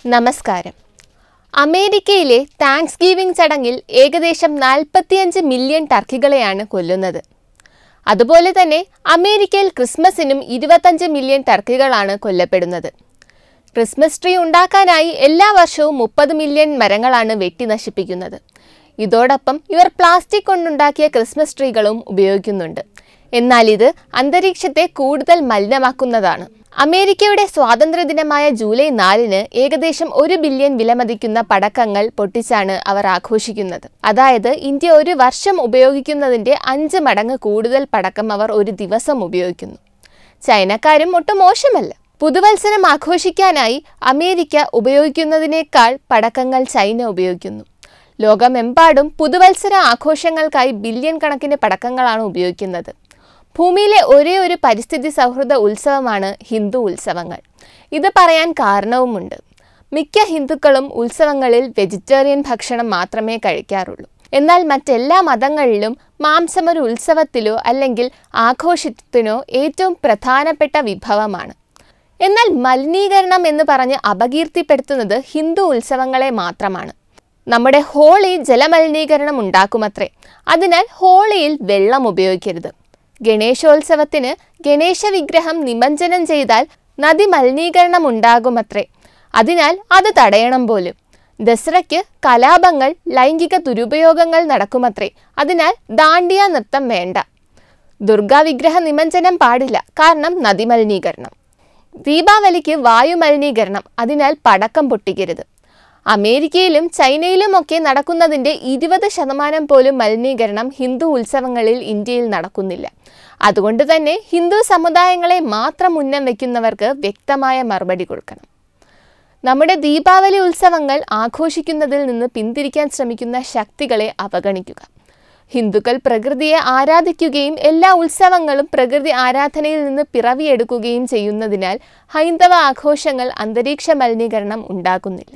നമസ്കാരം അമേരിക്കയിലെ thanks giving ചടങ്ങിൽ ഏകദേശം നാൽപ്പത്തിയഞ്ച് മില്യൺ ടർക്കികളെയാണ് കൊല്ലുന്നത് അതുപോലെ തന്നെ അമേരിക്കയിൽ ക്രിസ്മസിനും ഇരുപത്തഞ്ച് മില്യൺ ടർക്കികളാണ് കൊല്ലപ്പെടുന്നത് ക്രിസ്മസ് ട്രീ ഉണ്ടാക്കാനായി എല്ലാ വർഷവും മുപ്പത് മില്യൺ മരങ്ങളാണ് വെട്ടി നശിപ്പിക്കുന്നത് ഇതോടൊപ്പം ഇവർ പ്ലാസ്റ്റിക് കൊണ്ടുണ്ടാക്കിയ ക്രിസ്മസ് ട്രീകളും ഉപയോഗിക്കുന്നുണ്ട് എന്നാൽ ഇത് അന്തരീക്ഷത്തെ കൂടുതൽ മലിനമാക്കുന്നതാണ് അമേരിക്കയുടെ സ്വാതന്ത്ര്യദിനമായ ജൂലൈ നാലിന് ഏകദേശം ഒരു ബില്യൺ വിലമതിക്കുന്ന പടക്കങ്ങൾ പൊട്ടിച്ചാണ് അവർ ആഘോഷിക്കുന്നത് അതായത് ഇന്ത്യ ഒരു വർഷം ഉപയോഗിക്കുന്നതിന്റെ അഞ്ച് മടങ്ങ് കൂടുതൽ പടക്കം അവർ ഒരു ദിവസം ഉപയോഗിക്കുന്നു ചൈനക്കാരും ഒട്ടും മോശമല്ല പുതുവത്സരം ആഘോഷിക്കാനായി അമേരിക്ക ഉപയോഗിക്കുന്നതിനേക്കാൾ പടക്കങ്ങൾ ചൈന ഉപയോഗിക്കുന്നു ലോകമെമ്പാടും പുതുവത്സര ആഘോഷങ്ങൾക്കായി ബില്യൺ കണക്കിന് പടക്കങ്ങളാണ് ഉപയോഗിക്കുന്നത് ഭൂമിയിലെ ഒരേ ഒരു പരിസ്ഥിതി സൗഹൃദ ഉത്സവമാണ് ഹിന്ദു ഉത്സവങ്ങൾ ഇത് പറയാൻ കാരണവുമുണ്ട് മിക്ക ഹിന്ദുക്കളും ഉത്സവങ്ങളിൽ വെജിറ്റേറിയൻ ഭക്ഷണം മാത്രമേ കഴിക്കാറുള്ളൂ എന്നാൽ മറ്റെല്ലാ മതങ്ങളിലും മാംസം ഒരു ഉത്സവത്തിലോ അല്ലെങ്കിൽ ആഘോഷത്തിനോ ഏറ്റവും പ്രധാനപ്പെട്ട വിഭവമാണ് എന്നാൽ മലിനീകരണം എന്ന് പറഞ്ഞ് അപകീർത്തിപ്പെടുത്തുന്നത് ഹിന്ദു ഉത്സവങ്ങളെ മാത്രമാണ് നമ്മുടെ ഹോളി ജലമലിനീകരണം ഉണ്ടാക്കുമത്രേ അതിനാൽ ഹോളിയിൽ വെള്ളം ഉപയോഗിക്കരുത് ഗണേശോത്സവത്തിന് ഗണേശ വിഗ്രഹം നിമഞ്ജനം ചെയ്താൽ നദി മലിനീകരണം ഉണ്ടാകുമത്രേ അതിനാൽ അത് തടയണം പോലും ദസറയ്ക്ക് കലാപങ്ങൾ ലൈംഗിക ദുരുപയോഗങ്ങൾ നടക്കുമത്രേ അതിനാൽ ദാണ്ഡിയ നൃത്തം വേണ്ട ദുർഗാ വിഗ്രഹ നിമഞ്ജനം പാടില്ല കാരണം നദി മലിനീകരണം ദീപാവലിക്ക് വായു മലിനീകരണം അതിനാൽ പടക്കം പൊട്ടിക്കരുത് അമേരിക്കയിലും ചൈനയിലുമൊക്കെ നടക്കുന്നതിൻ്റെ ഇരുപത് ശതമാനം പോലും മലിനീകരണം ഹിന്ദു ഉത്സവങ്ങളിൽ ഇന്ത്യയിൽ നടക്കുന്നില്ല അതുകൊണ്ട് തന്നെ ഹിന്ദു സമുദായങ്ങളെ മാത്രം ഉന്നം വയ്ക്കുന്നവർക്ക് വ്യക്തമായ മറുപടി കൊടുക്കണം നമ്മുടെ ദീപാവലി ഉത്സവങ്ങൾ ആഘോഷിക്കുന്നതിൽ നിന്ന് പിന്തിരിക്കാൻ ശ്രമിക്കുന്ന ശക്തികളെ അവഗണിക്കുക ഹിന്ദുക്കൾ പ്രകൃതിയെ ആരാധിക്കുകയും എല്ലാ ഉത്സവങ്ങളും പ്രകൃതി ആരാധനയിൽ നിന്ന് പിറവിയെടുക്കുകയും ചെയ്യുന്നതിനാൽ ഹൈന്ദവ ആഘോഷങ്ങൾ അന്തരീക്ഷ മലിനീകരണം ഉണ്ടാക്കുന്നില്ല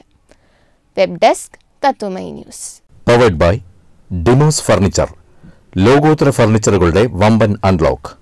web desk Tatwamayi news powered by Demos furniture ലോകോത്തര ഫർണിച്ചറുകളുടെ വമ്പൻ അൺലോക്ക്